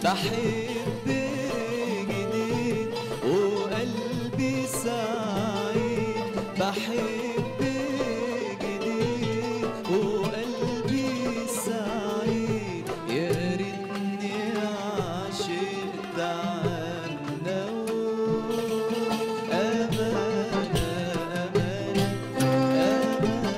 بحب جديد وقلبي سعيد بحب جديد وقلبي سعيد يا ريتني عشقت عنه أمانة أمانة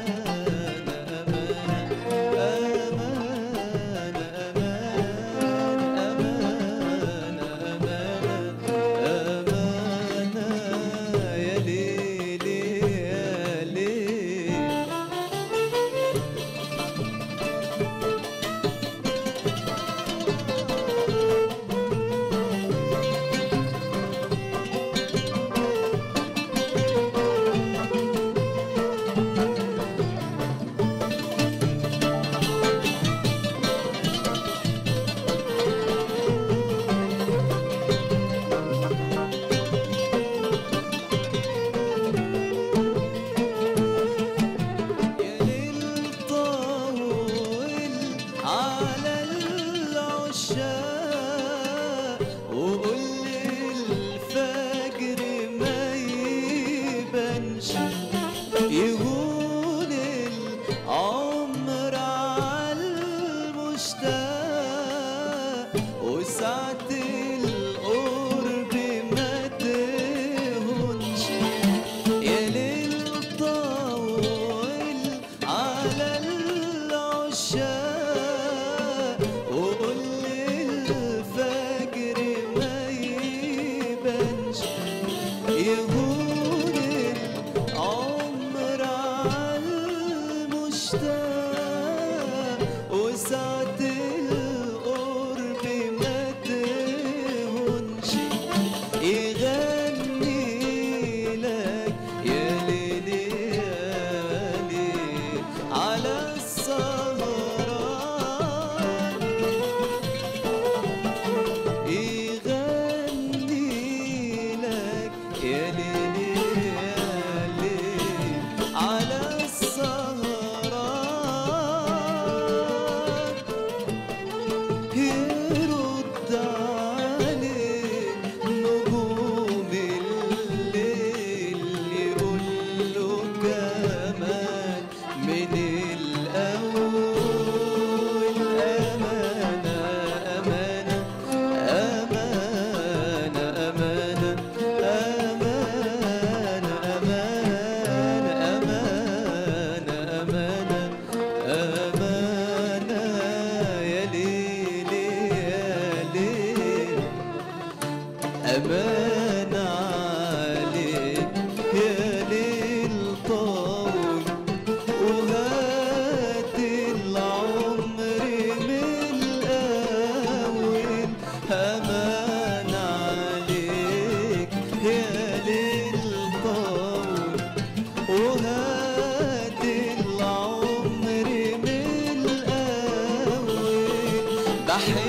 يا ليل طول على العشاق وقول الفجر ما يبانش يهون العمر على المشتاق وساعة القرب ما تهونش يا ليل طول على العشاق وقول الفجر ما يبانش يهون العمر على المشتاق وساعة القرب ما تهونش يغني لك يا ليل يا ليل على السهران يغني لك يا ليل يا ليل على السهران يرد عليك نجوم الليل يقول له كمان من الأول أمانة أمانة أمانة أمانة أمانة أمانة أمانة أمانة يا ليل يا ليل أمانة عليك يا ليل طول وهات العمر من الأول أمانة عليك يا ليل طول وهات العمر من الأول بحب